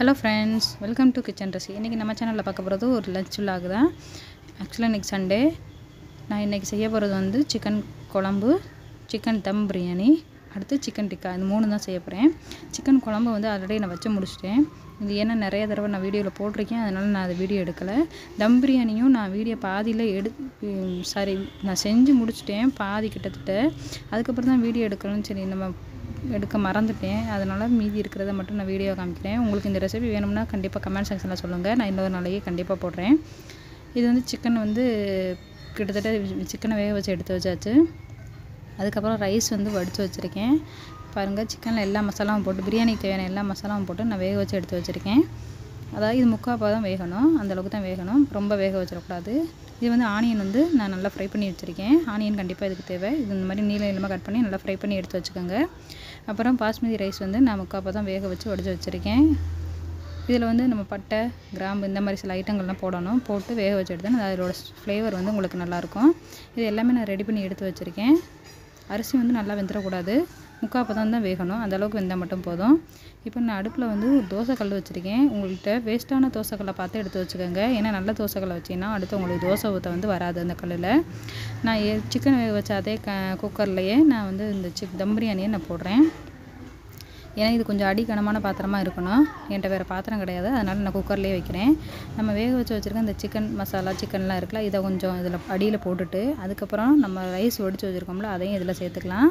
hello friends welcome to kitchen ரெசி இன்றைக்கி நம்ம சேனலில் பார்க்க போகிறது ஒரு லஞ்ச் விலாக் தான் ஆக்சுவலாக இன்றைக்கி சண்டே நான் இன்றைக்கி செய்ய போகிறது வந்து சிக்கன் குழம்பு சிக்கன் தம் பிரியாணி அடுத்து சிக்கன் டிக்கா இந்த மூணு தான் செய்ய போகிறேன் சிக்கன் குழம்பு வந்து ஆல்ரெடி நான் வச்சு முடிச்சிட்டேன் இது ஏன்னா நிறைய தடவை நான் வீடியோவில் போட்டிருக்கேன் அதனால் நான் அதை வீடியோ எடுக்கலை தம் பிரியாணியும் நான் வீடியோ பாதியில் எடு சாரி நான் செஞ்சு முடிச்சிட்டேன் பாதி கிட்டத்தட்ட அதுக்கப்புறம் தான் வீடியோ எடுக்கணும்னு சரி நம்ம எடுக்க மறந்துட்டேன் அதனால் மீதி இருக்கிறத மட்டும் நான் வீடியோ காமிக்கிறேன் உங்களுக்கு இந்த ரெசிபி வேணும்னா கண்டிப்பாக கமெண்ட் செக்ஷனில் சொல்லுங்கள் நான் இன்னொரு நாளைக்கு கண்டிப்பாக போடுறேன் இது வந்து சிக்கன் வந்து கிட்டத்தட்ட சிக்கனை வேக வச்சு எடுத்து வச்சாச்சு அதுக்கப்புறம் ரைஸ் வந்து வடித்து வச்சுருக்கேன் பாருங்கள் சிக்கனில் எல்லா மசாலாவும் போட்டு பிரியாணிக்கு தேவையான எல்லா மசாலாவும் போட்டு நான் வேக வச்சு எடுத்து வச்சுருக்கேன் அதாவது இது முக்கால் தான் வேகணும் அந்தளவுக்கு தான் வேகணும் ரொம்ப வேக வச்சிடக்கூடாது இது வந்து ஆனியன் வந்து நான் நல்லா ஃப்ரை பண்ணி வச்சுருக்கேன் ஆனியன் கண்டிப்பாக இதுக்கு தேவை இது இந்த மாதிரி நீள நீளமாக கட் பண்ணி நல்லா ஃப்ரை பண்ணி எடுத்து வச்சுக்கோங்க அப்புறம் பாஸ்மதி ரைஸ் வந்து நான் முக்கால் தான் வேக வச்சு வடித்து வச்சுருக்கேன் இதில் வந்து நம்ம பட்டை கிராம்பு இந்த மாதிரி சில ஐட்டங்கள்லாம் போடணும் போட்டு வேக வச்சு எடுத்தேன் அதோட ஃப்ளேவர் வந்து உங்களுக்கு நல்லாயிருக்கும் இது எல்லாமே நான் ரெடி பண்ணி எடுத்து வச்சுருக்கேன் அரிசி வந்து நல்லா வெந்துடக்கூடாது முக்கால் பதம் தான் வேகணும் அந்த அளவுக்கு வெந்தால் மட்டும் போதும் இப்போ நான் அடுப்பில் வந்து ஒரு தோசைக்கல் வச்சுருக்கேன் உங்கள்கிட்ட வேஸ்ட்டான தோசைக்கல்லை பார்த்து எடுத்து வச்சுக்கோங்க ஏன்னா நல்ல தோசைக்கல்லை வச்சிங்கன்னா அடுத்து உங்களுக்கு தோசை ஊற்ற வந்து வராது அந்த கல்லில் நான் சிக்கன் வேக வச்ச அதே க குக்கர்லேயே நான் வந்து இந்த சிக் தம் பிரியாணியை நான் போடுறேன் ஏன்னா இது கொஞ்சம் அடிக்கனமான பாத்திரமாக இருக்கணும் என்கிட்ட வேறு பாத்திரம் கிடையாது அதனால் நான் குக்கர்லேயே வைக்கிறேன் நம்ம வேக வச்சு வச்சுருக்க இந்த சிக்கன் மசாலா சிக்கன்லாம் இருக்குல்ல இதை கொஞ்சம் இதில் அடியில் போட்டுட்டு அதுக்கப்புறம் நம்ம ரைஸ் ஒடிச்சு வச்சுருக்கோம்ல அதையும் இதில் சேர்த்துக்கலாம்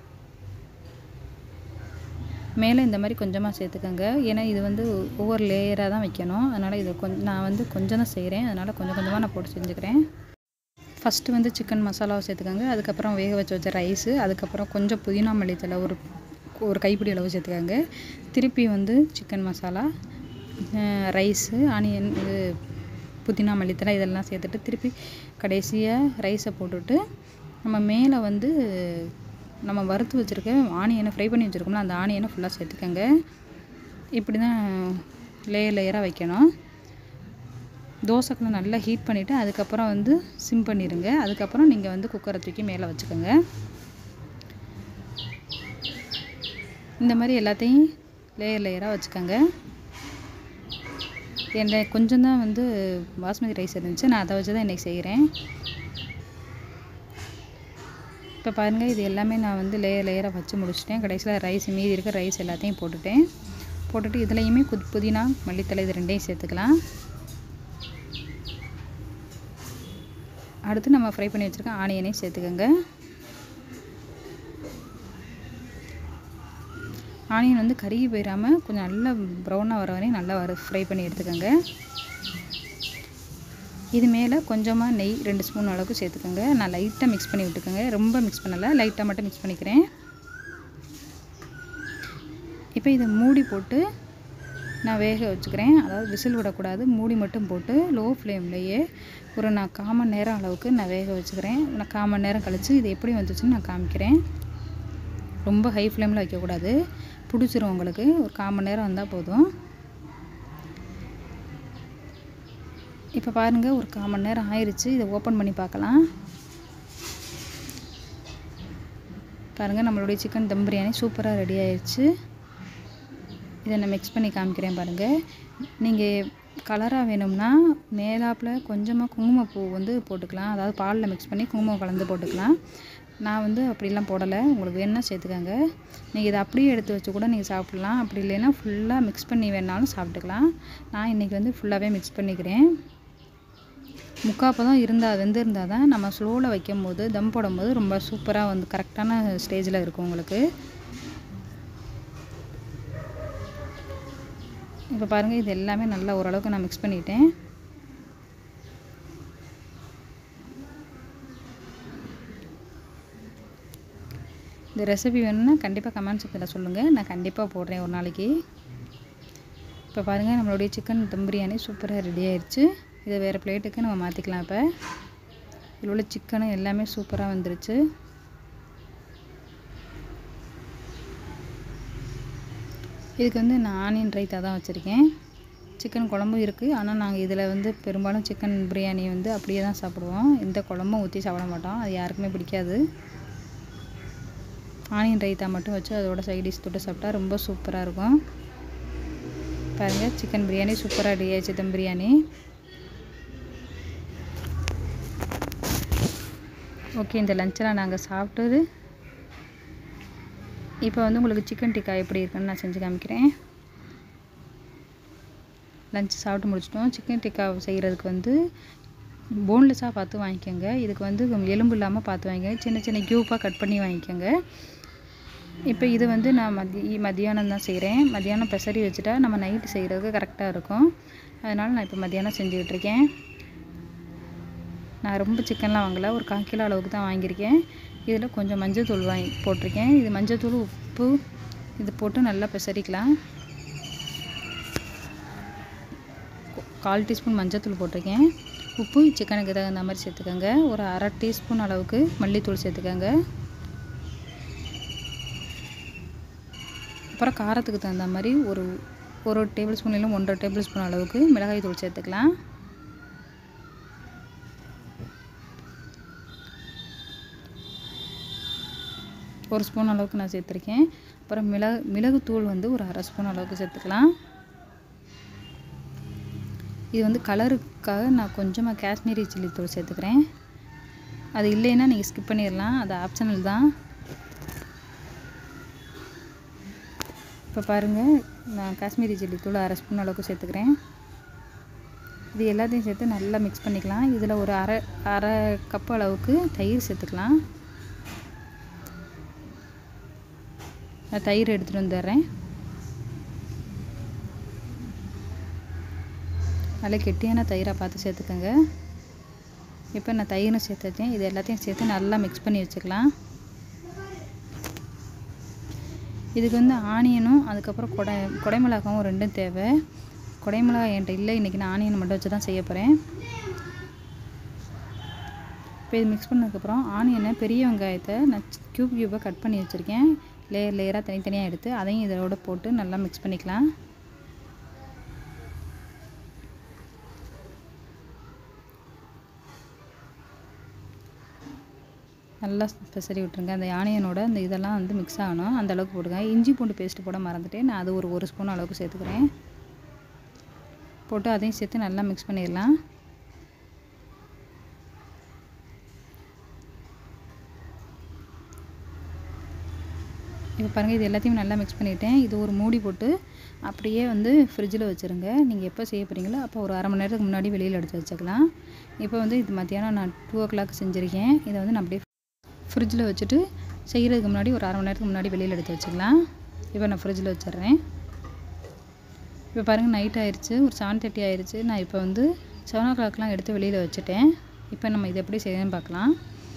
மேலே இந்த மாதிரி கொஞ்சமாக சேர்த்துக்கோங்க ஏன்னா இது வந்து ஒவ்வொரு லேயராக தான் வைக்கணும் அதனால் இதை கொஞ்சம் நான் வந்து கொஞ்சம் தான் செய்கிறேன் அதனால் கொஞ்சம் கொஞ்சமாக நான் போட்டு செஞ்சுக்கிறேன் ஃபஸ்ட்டு வந்து சிக்கன் மசாலாவை சேர்த்துக்கோங்க அதுக்கப்புறம் வேக வச்சு வச்ச ரைஸு அதுக்கப்புறம் கொஞ்சம் புதினா மல்லித்தலை ஒரு ஒரு கைப்பிடி அளவு சேர்த்துக்கோங்க திருப்பி வந்து சிக்கன் மசாலா ரைஸு ஆனியன் இது புதினா மல்லித்தலை இதெல்லாம் சேர்த்துட்டு திருப்பி கடைசியாக ரைஸை போட்டுட்டு நம்ம மேலே வந்து நம்ம வறுத்து வச்சுருக்க ஆனியனை ஃப்ரை பண்ணி வச்சுருக்கோம்ல அந்த ஆனியனை ஃபுல்லாக சேர்த்துக்கோங்க இப்படி தான் லேயர் லேயராக வைக்கணும் தோசைக்கல்லை நல்லா ஹீட் பண்ணிவிட்டு அதுக்கப்புறம் வந்து சிம் பண்ணிடுங்க அதுக்கப்புறம் நீங்கள் வந்து குக்கரை தூக்கி மேலே வச்சுக்கோங்க இந்த மாதிரி எல்லாத்தையும் லேயர் லேயராக வச்சுக்கோங்க என் கொஞ்சம் தான் வந்து பாஸ்மதி ரைஸ் இருந்துச்சு நான் அதை வச்சு தான் இன்றைக்கி செய்கிறேன் இப்போ பாருங்கள் இது எல்லாமே நான் வந்து லேயர் லேயராக வச்சு முடிச்சிட்டேன் கடைசியில் ரைஸ் மீதி இருக்க ரைஸ் எல்லாத்தையும் போட்டுட்டேன் போட்டுட்டு இதுலேயுமே குத் புதினா மல்லித்தலை இது ரெண்டையும் சேர்த்துக்கலாம் அடுத்து நம்ம ஃப்ரை பண்ணி வச்சுருக்க ஆனியனையும் சேர்த்துக்கோங்க ஆனியன் வந்து கருகி போயிடாமல் கொஞ்சம் நல்லா ப்ரௌனாக வர வரையும் நல்லா வர ஃப்ரை பண்ணி எடுத்துக்கோங்க இது மேலே கொஞ்சமாக நெய் ரெண்டு ஸ்பூன் அளவுக்கு சேர்த்துக்கோங்க நான் லைட்டாக மிக்ஸ் பண்ணி விட்டுக்கோங்க ரொம்ப மிக்ஸ் பண்ணலை லைட்டாக மட்டும் மிக்ஸ் பண்ணிக்கிறேன் இப்போ இதை மூடி போட்டு நான் வேக வச்சுக்கிறேன் அதாவது விசில் விடக்கூடாது மூடி மட்டும் போட்டு லோ ஃப்ளேம்லேயே ஒரு நான் காமன் நேரம் அளவுக்கு நான் வேக வச்சுக்கிறேன் நான் காமன் நேரம் கழித்து இது எப்படி வந்துச்சுன்னு நான் காமிக்கிறேன் ரொம்ப ஹை ஃப்ளேமில் வைக்கக்கூடாது பிடிச்சிரும் உங்களுக்கு ஒரு காமன் நேரம் வந்தால் போதும் இப்போ பாருங்கள் ஒரு காமன் நேரம் ஆயிடுச்சு இதை ஓப்பன் பண்ணி பார்க்கலாம் பாருங்கள் நம்மளுடைய சிக்கன் தம் பிரியாணி சூப்பராக ரெடி ஆயிடுச்சு இதை நான் மிக்ஸ் பண்ணி காமிக்கிறேன் பாருங்கள் நீங்கள் கலராக வேணும்னா மேலாப்பில் கொஞ்சமாக குங்குமப்பூ வந்து போட்டுக்கலாம் அதாவது பாலில் மிக்ஸ் பண்ணி குங்குமம் கலந்து போட்டுக்கலாம் நான் வந்து அப்படிலாம் போடலை உங்களுக்கு வேணுன்னா சேர்த்துக்கோங்க நீங்கள் இதை அப்படியே எடுத்து வச்சு கூட நீங்கள் சாப்பிட்லாம் அப்படி இல்லைன்னா ஃபுல்லாக மிக்ஸ் பண்ணி வேணாலும் சாப்பிட்டுக்கலாம் நான் இன்றைக்கி வந்து ஃபுல்லாகவே மிக்ஸ் பண்ணிக்கிறேன் முக்காப்பதம் இருந்தால் வெந்திருந்தால் தான் நம்ம ஸ்லோவில் வைக்கும் போது தம் போடும்போது ரொம்ப சூப்பராக வந்து கரெக்டான ஸ்டேஜில் இருக்கும் உங்களுக்கு இப்போ பாருங்கள் இது எல்லாமே நல்லா ஓரளவுக்கு நான் மிக்ஸ் பண்ணிட்டேன் இந்த ரெசிபி வேணும்னா கண்டிப்பாக கமெண்ட் செக்ஷனில் சொல்லுங்கள் நான் கண்டிப்பாக போடுறேன் ஒரு நாளைக்கு இப்போ பாருங்கள் நம்மளுடைய சிக்கன் தம் பிரியாணி சூப்பராக ரெடி ஆயிடுச்சு இதை வேறு பிளேட்டுக்கு நம்ம மாற்றிக்கலாம் இப்போ இதில் உள்ள சிக்கனும் எல்லாமே சூப்பராக வந்துருச்சு இதுக்கு வந்து நான் ஆனியன் ரைத்தா தான் வச்சுருக்கேன் சிக்கன் குழம்பும் இருக்குது ஆனால் நாங்கள் இதில் வந்து பெரும்பாலும் சிக்கன் பிரியாணி வந்து அப்படியே தான் சாப்பிடுவோம் எந்த குழம்பும் ஊற்றி சாப்பிட மாட்டோம் அது யாருக்குமே பிடிக்காது ஆனியன் ரைத்தா மட்டும் வச்சு அதோட சைடிஷ் தொட்டு சாப்பிட்டா ரொம்ப சூப்பராக இருக்கும் பாருங்கள் சிக்கன் பிரியாணி சூப்பராக ரெடி ஆயிடுச்சு தம் பிரியாணி ஓகே இந்த லஞ்செலாம் நாங்கள் சாப்பிட்டது இப்போ வந்து உங்களுக்கு சிக்கன் டிக்கா எப்படி இருக்குன்னு நான் செஞ்சு காமிக்கிறேன் லஞ்ச் சாப்பிட்டு முடிச்சிட்டோம் சிக்கன் டிக்கா செய்கிறதுக்கு வந்து போன்லெஸ்ஸாக பார்த்து வாங்கிக்கோங்க இதுக்கு வந்து எலும்பு இல்லாமல் பார்த்து வாங்கிக்கோங்க சின்ன சின்ன க்யூப்பாக கட் பண்ணி வாங்கிக்கோங்க இப்போ இது வந்து நான் மதிய மதியானம் தான் செய்கிறேன் மதியானம் பெசரி வச்சுட்டா நம்ம நைட்டு செய்கிறதுக்கு கரெக்டாக இருக்கும் அதனால் நான் இப்போ மதியானம் செஞ்சுக்கிட்டு இருக்கேன் நான் ரொம்ப சிக்கன்லாம் வாங்கலை ஒரு கால் கிலோ அளவுக்கு தான் வாங்கியிருக்கேன் இதில் கொஞ்சம் மஞ்சள் தூள் வாங்கி போட்டிருக்கேன் இது மஞ்சள் தூள் உப்பு இது போட்டு நல்லா பெசரிக்கலாம் கால் டீஸ்பூன் மஞ்சள் தூள் போட்டிருக்கேன் உப்பு சிக்கனுக்கு தகுந்த மாதிரி சேர்த்துக்கோங்க ஒரு அரை டீஸ்பூன் அளவுக்கு மல்லித்தூள் சேர்த்துக்கோங்க அப்புறம் காரத்துக்கு தகுந்த மாதிரி ஒரு ஒரு டேபிள் ஸ்பூன் இல்லை ஒன்றரை டேபிள் ஸ்பூன் அளவுக்கு மிளகாய் தூள் சேர்த்துக்கலாம் ஒரு ஸ்பூன் அளவுக்கு நான் சேர்த்துருக்கேன் அப்புறம் மிளகு மிளகுத்தூள் வந்து ஒரு அரை ஸ்பூன் அளவுக்கு சேர்த்துக்கலாம் இது வந்து கலருக்காக நான் கொஞ்சமாக காஷ்மீரி சில்லி தூள் சேர்த்துக்கிறேன் அது இல்லைன்னா நீங்கள் ஸ்கிப் பண்ணிடலாம் அது ஆப்ஷனல் தான் இப்போ பாருங்கள் நான் காஷ்மீரி சில்லி தூள் அரை ஸ்பூன் அளவுக்கு சேர்த்துக்கிறேன் இது எல்லாத்தையும் சேர்த்து நல்லா மிக்ஸ் பண்ணிக்கலாம் இதில் ஒரு அரை அரை கப் அளவுக்கு தயிர் சேர்த்துக்கலாம் நான் தயிர் எடுத்துகிட்டு வந்துடுறேன் நல்லா கெட்டியான தயிராக பார்த்து சேர்த்துக்கோங்க இப்போ நான் தயிரும் சேர்த்துட்டேன் இது எல்லாத்தையும் சேர்த்து நல்லா மிக்ஸ் பண்ணி வச்சுக்கலாம் இதுக்கு வந்து ஆனியனும் அதுக்கப்புறம் கொடை கொடைமிளகாவும் ரெண்டும் தேவை கொடைமிளகா என்கிட்ட இல்லை இன்றைக்கி நான் ஆனியன் மட்டும் வச்சு தான் செய்ய போகிறேன் இப்போ இது மிக்ஸ் பண்ணதுக்கப்புறம் ஆனியனை பெரிய வெங்காயத்தை நான் க்யூப் க்யூபாக கட் பண்ணி வச்சுருக்கேன் லேயர் லேயராக தனித்தனியாக எடுத்து அதையும் இதோட போட்டு நல்லா மிக்ஸ் பண்ணிக்கலாம் நல்லா பெசரி விட்டுருங்க அந்த ஆனியனோட அந்த இதெல்லாம் வந்து மிக்ஸ் ஆகணும் அந்த அளவுக்கு போடுங்க இஞ்சி பூண்டு பேஸ்ட்டு போட மறந்துட்டேன் நான் அது ஒரு ஒரு ஸ்பூன் அளவுக்கு சேர்த்துக்கிறேன் போட்டு அதையும் சேர்த்து நல்லா மிக்ஸ் பண்ணிடலாம் இப்போ பாருங்கள் இது எல்லாத்தையும் நல்லா மிக்ஸ் பண்ணிவிட்டேன் இது ஒரு மூடி போட்டு அப்படியே வந்து ஃப்ரிட்ஜில் வச்சுருங்க நீங்கள் எப்போ செய்ய போகிறீங்களோ அப்போ ஒரு அரை மணி நேரத்துக்கு முன்னாடி வெளியில் எடுத்து வச்சுக்கலாம் இப்போ வந்து இது மத்தியானம் நான் டூ ஓ கிளாக் செஞ்சுருக்கேன் இதை வந்து நான் அப்படியே ஃப்ரிட்ஜில் வச்சுட்டு செய்கிறதுக்கு முன்னாடி ஒரு அரை மணி நேரத்துக்கு முன்னாடி வெளியில் எடுத்து வச்சுக்கலாம் இப்போ நான் ஃப்ரிட்ஜில் வச்சிடுறேன் இப்போ பாருங்கள் நைட் ஆயிடுச்சு ஒரு செவன் தேர்ட்டி ஆயிடுச்சு நான் இப்போ வந்து செவன் ஓ கிளாக்லாம் எடுத்து வெளியில் வச்சுட்டேன் இப்போ நம்ம இதை எப்படி செய்யணும்னு பார்க்கலாம்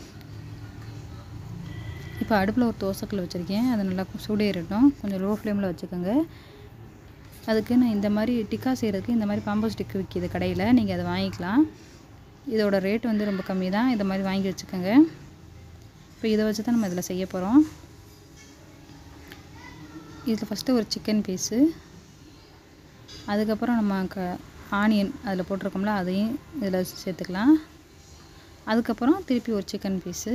இப்போ அடுப்பில் ஒரு தோசைக்கல் வச்சுருக்கேன் அது நல்லா சூடேறட்டும் கொஞ்சம் லோ ஃப்ளேமில் வச்சுக்கோங்க அதுக்கு நான் இந்த மாதிரி டிக்கா செய்கிறதுக்கு இந்த மாதிரி பாம்போ ஸ்டிக் விற்கிது கடையில் நீங்கள் அதை வாங்கிக்கலாம் இதோட ரேட் வந்து ரொம்ப கம்மி தான் இதை மாதிரி வாங்கி வச்சுக்கோங்க இப்போ இதை வச்சு தான் நம்ம இதில் செய்ய போகிறோம் இதில் ஃபஸ்ட்டு ஒரு சிக்கன் பீஸு அதுக்கப்புறம் நம்ம க ஆனியன் அதில் போட்டிருக்கோம்ல அதையும் இதில் சேர்த்துக்கலாம் அதுக்கப்புறம் திருப்பி ஒரு சிக்கன் பீஸு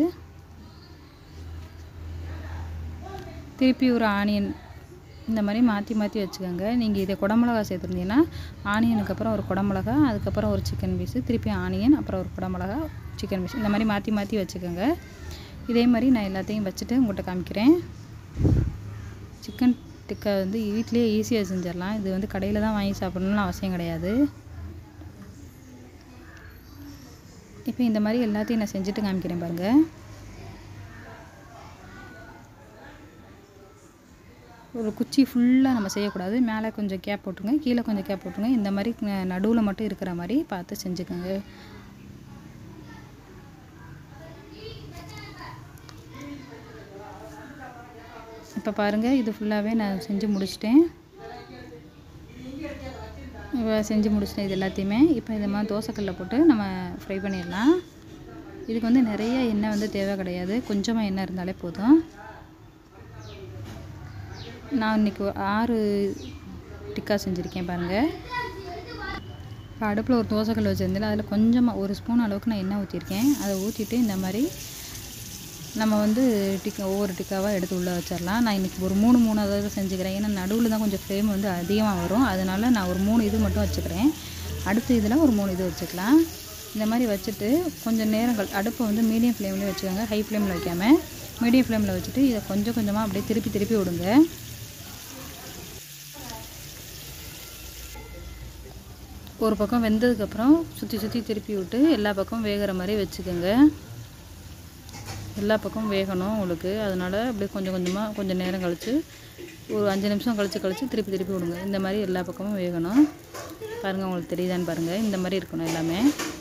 திருப்பி ஒரு ஆனியன் இந்த மாதிரி மாற்றி மாற்றி வச்சுக்கோங்க நீங்கள் இதை குடமிளகா சேர்த்துருந்தீங்கன்னா ஆனியனுக்கு அப்புறம் ஒரு குடமிளகா அதுக்கப்புறம் ஒரு சிக்கன் பீஸு திருப்பி ஆனியன் அப்புறம் ஒரு குடமிளகா சிக்கன் பீஸ் இந்த மாதிரி மாற்றி மாற்றி வச்சுக்கோங்க இதே மாதிரி நான் எல்லாத்தையும் வச்சுட்டு உங்கள்கிட்ட காமிக்கிறேன் சிக்கன் டிக்கா வந்து வீட்டிலேயே ஈஸியாக செஞ்சிடலாம் இது வந்து கடையில் தான் வாங்கி சாப்பிடணும்னு அவசியம் கிடையாது இப்போ இந்த மாதிரி எல்லாத்தையும் நான் செஞ்சுட்டு காமிக்கிறேன் பாருங்கள் ஒரு குச்சி ஃபுல்லாக நம்ம செய்யக்கூடாது மேலே கொஞ்சம் கேப் போட்டுருங்க கீழே கொஞ்சம் கேப் போட்டுருங்க இந்த மாதிரி நடுவில் மட்டும் இருக்கிற மாதிரி பார்த்து செஞ்சுக்கோங்க இப்போ பாருங்கள் இது ஃபுல்லாகவே நான் செஞ்சு முடிச்சிட்டேன் இப்போ செஞ்சு முடிச்சிட்டேன் இது எல்லாத்தையுமே இப்போ இது மாதிரி தோசைக்கல்லில் போட்டு நம்ம ஃப்ரை பண்ணிடலாம் இதுக்கு வந்து நிறைய எண்ணெய் வந்து தேவை கிடையாது கொஞ்சமாக எண்ணெய் இருந்தாலே போதும் நான் இன்றைக்கி ஆறு டிக்கா செஞ்சுருக்கேன் பாருங்கள் இப்போ அடுப்பில் ஒரு தோசைக்கல் வச்சுருந்தேன் அதில் கொஞ்சமாக ஒரு ஸ்பூன் அளவுக்கு நான் எண்ணெய் ஊற்றிருக்கேன் அதை ஊற்றிட்டு இந்த மாதிரி நம்ம வந்து டிக்கா ஒவ்வொரு டிக்காவாக எடுத்து உள்ளே வச்சிடலாம் நான் இன்றைக்கி ஒரு மூணு மூணு அதாவது செஞ்சுக்கிறேன் ஏன்னா நடுவில் தான் கொஞ்சம் ஃப்ளேம் வந்து அதிகமாக வரும் அதனால் நான் ஒரு மூணு இது மட்டும் வச்சுக்கிறேன் அடுத்த இதில் ஒரு மூணு இது வச்சுக்கலாம் இந்த மாதிரி வச்சுட்டு கொஞ்சம் நேரங்கள் அடுப்பை வந்து மீடியம் ஃப்ளேம்லேயே வச்சுக்கோங்க ஹை ஃப்ளேமில் வைக்காமல் மீடியம் ஃப்ளேமில் வச்சுட்டு இதை கொஞ்சம் கொஞ்சமாக அப்படியே திருப்பி திருப்பி விடுங்க ஒரு பக்கம் வெந்ததுக்கப்புறம் சுற்றி சுற்றி திருப்பி விட்டு எல்லா பக்கமும் வேகிற மாதிரி வச்சுக்கோங்க எல்லா பக்கமும் வேகணும் உங்களுக்கு அதனால் அப்படியே கொஞ்சம் கொஞ்சமாக கொஞ்சம் நேரம் கழித்து ஒரு அஞ்சு நிமிஷம் கழித்து கழித்து திருப்பி திருப்பி விடுங்க இந்த மாதிரி எல்லா பக்கமும் வேகணும் பாருங்கள் உங்களுக்கு தெரியுதான்னு பாருங்கள் இந்த மாதிரி இருக்கணும் எல்லாமே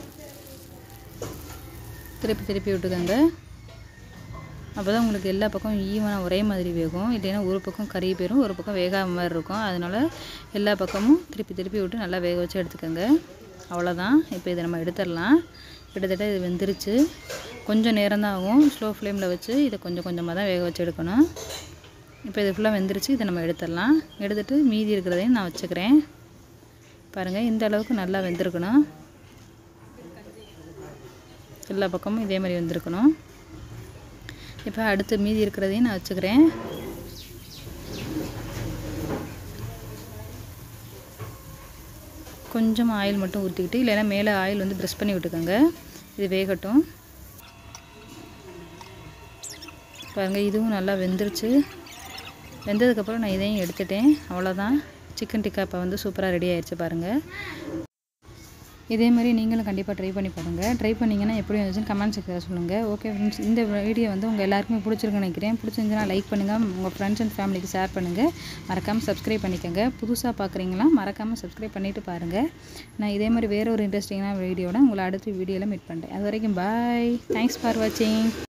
திருப்பி திருப்பி விட்டுக்கோங்க அப்போ தான் உங்களுக்கு எல்லா பக்கம் ஈவனாக ஒரே மாதிரி வேகும் இல்லைன்னா ஒரு பக்கம் கறி போயிடும் ஒரு பக்கம் வேகாத மாதிரி இருக்கும் அதனால் எல்லா பக்கமும் திருப்பி திருப்பி விட்டு நல்லா வேக வச்சு எடுத்துக்கோங்க அவ்வளோதான் இப்போ இதை நம்ம எடுத்துடலாம் கிட்டத்தட்ட இது வெந்துருச்சு கொஞ்சம் நேரம் தான் ஆகும் ஸ்லோ ஃப்ளேமில் வச்சு இதை கொஞ்சம் கொஞ்சமாக தான் வேக வச்சு எடுக்கணும் இப்போ இது ஃபுல்லாக வெந்துருச்சு இதை நம்ம எடுத்துடலாம் எடுத்துகிட்டு மீதி இருக்கிறதையும் நான் வச்சுக்கிறேன் பாருங்கள் இந்த அளவுக்கு நல்லா வெந்திருக்கணும் எல்லா பக்கமும் இதே மாதிரி வந்திருக்கணும் இப்போ அடுத்து மீதி இருக்கிறதையும் நான் வச்சுக்கிறேன் கொஞ்சம் ஆயில் மட்டும் ஊற்றிக்கிட்டு இல்லைன்னா மேலே ஆயில் வந்து ப்ரெஸ் பண்ணி விட்டுக்கோங்க இது வேகட்டும் பாருங்கள் இதுவும் நல்லா வெந்துருச்சு வெந்ததுக்கப்புறம் நான் இதையும் எடுத்துட்டேன் அவ்வளோதான் சிக்கன் டிக்கா இப்போ வந்து சூப்பராக ரெடி ஆயிடுச்சு பாருங்கள் இதே மாதிரி நீங்களும் கண்டிப்பாக ட்ரை பண்ணி பாருங்கள் ட்ரை பண்ணிங்கன்னா எப்படி இருந்துச்சுன்னு கமெண்ட் செக்ஷனில் சொல்லுங்கள் ஓகே ஃப்ரெண்ட்ஸ் இந்த வீடியோ வந்து உங்கள் எல்லாருக்குமே பிடிச்சிருக்குன்னு நினைக்கிறேன் பிடிச்சிருந்துச்சுன்னா லைக் பண்ணுங்கள் உங்கள் ஃப்ரெண்ட்ஸ் அண்ட் ஃபேமிலிக்கு ஷேர் பண்ணுங்கள் மறக்காமல் சப்ஸ்கிரைப் பண்ணிக்கோங்க புதுசாக பார்க்குறீங்களா மறக்காமல் சப்ஸ்கிரைப் பண்ணிவிட்டு பாருங்கள் நான் இதே மாதிரி வேறு ஒரு இன்ட்ரெஸ்டிங்கான வீடியோட உங்களை அடுத்த வீடியோவில் மீட் பண்ணுறேன் அது வரைக்கும் பாய் தேங்க்ஸ் ஃபார் வாட்சிங்